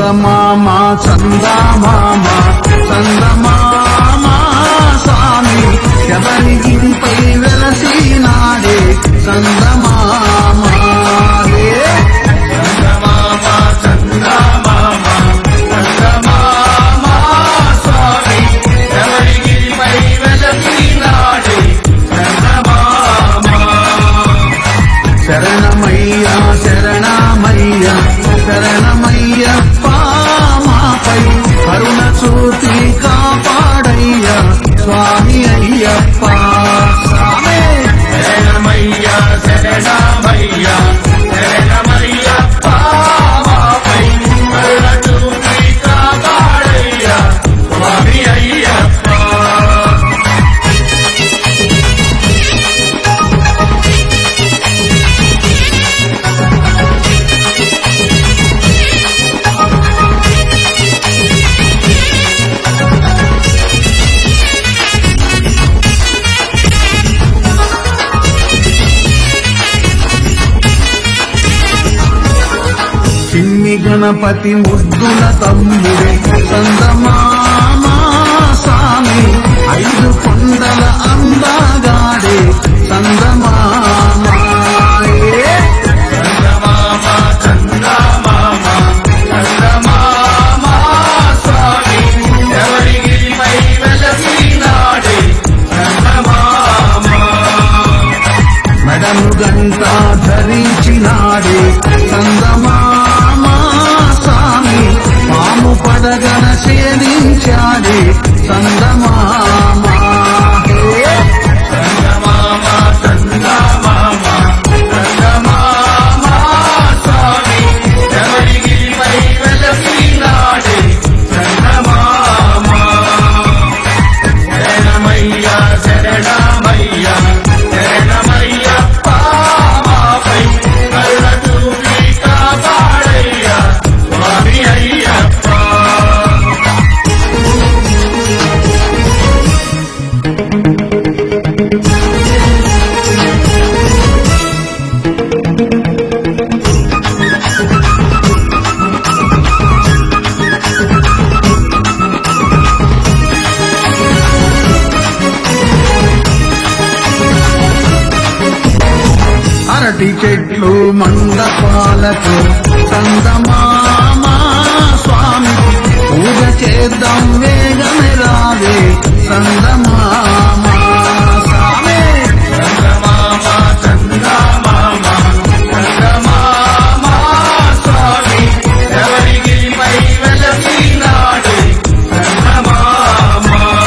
చందమామ చందమామ చందమామ స్వామి ఎవరి గిరిపై వెలసినాడే చందమామ రే. చందమామ చందమామ చందమామ స్వామి ఎవరిగిరిపై వెలసినాడే చందమామ శరణమయ్యా శరణమయ్యా శరణమయ్యప్ప మాపై కరుణ చూపి కాపాడయ్యా స్వామి అయ్యప్ప స్వామి శరణమయ్య శరణమయ్య శరణమయ్యప్ప మాపై కరుణ చూపి కాపాడయ్య స్వామి అయ్యప్ప చిన్ని గణపతి ముద్దుల తమ్ముడే చందమామ స్వామి ఐదు కొండల అందగాడే చందమామ ఏ. చందమామ చందమామ చందమామ స్వామి ఎవరిగిరిపై వెలసినాడే చందమామ మెడను గంట ధరించినాడే చందమామ స్వామి పాము పడగన సేవించాడే చందమామ హే. చందమామ చందమామ చందమామ స్వామి ఎవరిగిరిపై వెలసినాడే చందమామ శరణమయ్య శరణమయ్య శరణమయ్యప్ప మాపై కరుణ చూపి కాపాడయ్య స్వామి అయ్యప్ప అరటి చెట్లు మండపాలకు చందమామ స్వామి పూజ చేద్దాం వేగమే రావే చందమామ స్వామి చందమామ చందమామ చందమామ స్వామి ఎవరిగిరిపై వెలసినాడు చందమామ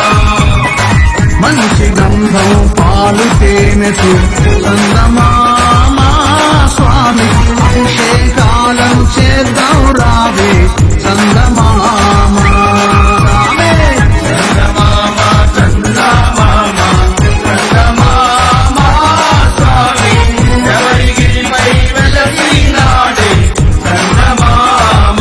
మంచి గంధం పాలు తేనెసు చందమామ స్వామి అభిషేకాలను చేద్దాం రావే చందమామ స్వామి చందమామ చందమామ చందమామ స్వామి ఎవరిగిరిపై వెలసినాడు చందమామ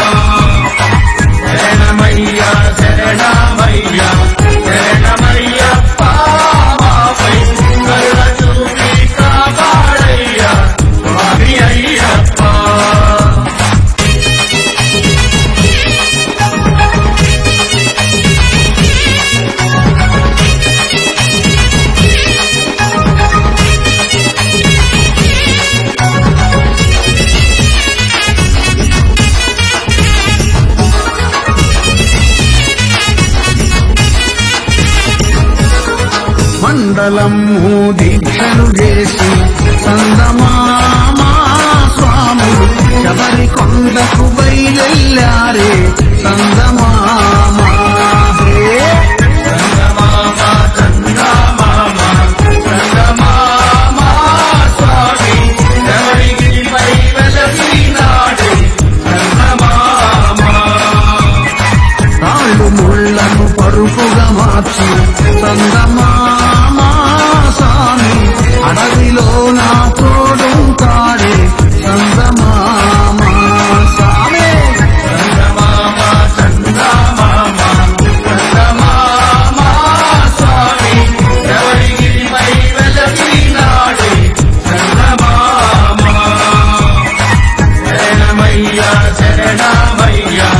శరణమయ్య శరణమయ్య శరణమయ్యప్ప మాపై కరుణ చూపి కాపాడయ్య స్వామి అయ్యప్ప మండలము దీక్షలు చేసి చందమామ స్వాములు శబరి కొండకు బయలెల్లారే చందమామ హే. చందమామ చందమామ చందమామ స్వామి ఎవరిగిరిపై వెలసినాడు చందమామ రాళ్ళు ముళ్ళను పరుపుగా మార్చి చందమామ స్వామి అడవిలో నా తోడుంటాడే చందమామ స్వామి చందమామ చందమామ చందమామ స్వామి ఎవరిగిరిపై వెలసినాడు చందమామ శరణమయ్య శరణమయ్య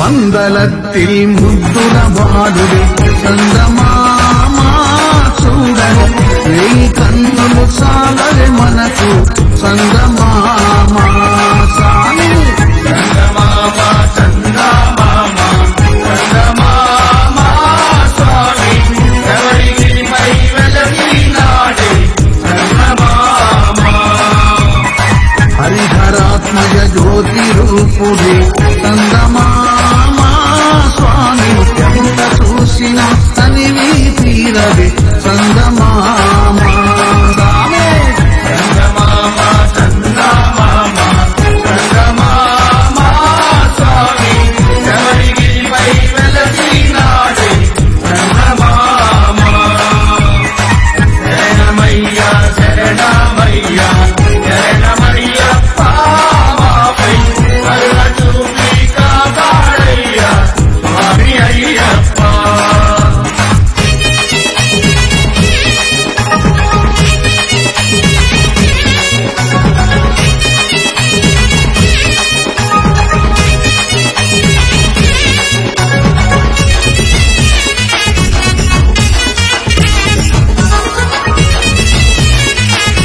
పందలత్తి ముద్దుల బాలుడే చందమామా చూడని వేయి కన్నులు సాలరే మనకు చందమామా సామి చందమామ చందమామ చందమామ స్వామి ఎవరిగిరిపై వెలసినాడే చందమామ హరిహరాత్మజ జ్యోతి రూపుడే చందమామా స్వామి ఎంత చూసిన తనివి తీరవే చందమామా రామే చందమామ చందమామ చందమామ స్వామి ఎవరిగిరిపై వెలసినాడే చందమామ శరణమయ్య శరణమయ్య శరణమయ్యప్ప మాపై కరుణ చూపి కాపాడయ్య స్వామి అయ్యప్ప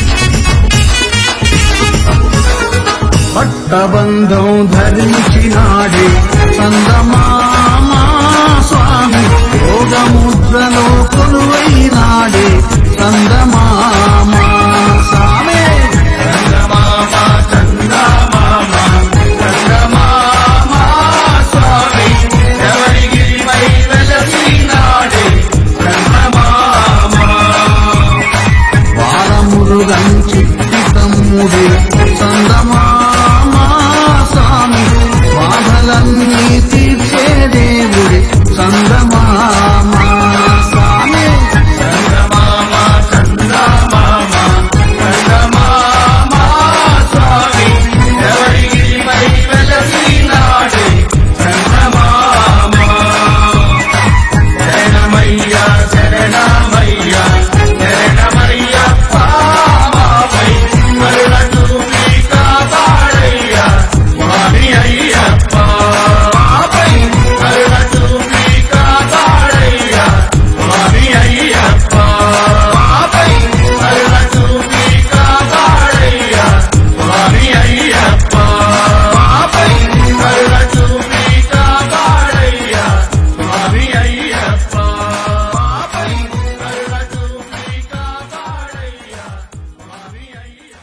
పట్టబంధం ధరించినాడు